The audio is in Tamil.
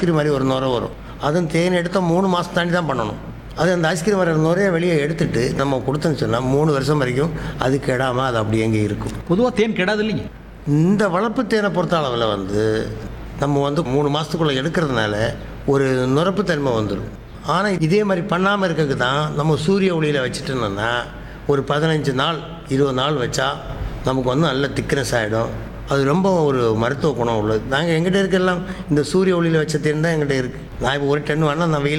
ஐஸ்கிரீம் மாதிரி ஒரு நுரை வரும் அதுவும் தேன் எடுத்தால் மூணு மாதம் தாண்டி தான் பண்ணணும் அது அந்த ஐஸ்கிரீம் வர நுரையை வெளியே எடுத்துட்டு நம்ம கொடுத்தோன்னு சொன்னால் மூணு வருஷம் வரைக்கும் அது கெடாமல் அது அப்படியே அங்கே இருக்கும் பொதுவாக தேன் கெடாது இல்லைங்க இந்த வளர்ப்பு தேனை பொறுத்த அளவில் வந்து நம்ம வந்து மூணு மாதத்துக்குள்ளே எடுக்கிறதுனால ஒரு நுரப்புத்தன்மை வந்துடும் ஆனால் இதே மாதிரி பண்ணாமல் இருக்கிறதுக்கு தான் நம்ம சூரிய ஒளியில் வச்சுட்டோம்னா ஒரு பதினஞ்சு நாள் இருபது நாள் வச்சா நமக்கு வந்து நல்ல திக்னஸ் ஆகிடும் அது ரொம்ப ஒரு மருத்துவ குணம் உள்ளது நாங்கள் எங்கிட்ட இருக்கலாம் இந்த சூரிய ஒளியில் வச்ச தேன் தான் எங்கிட்ட இருக்குது நான் இப்போ ஒரு டன் வேணால் நான் வெயில்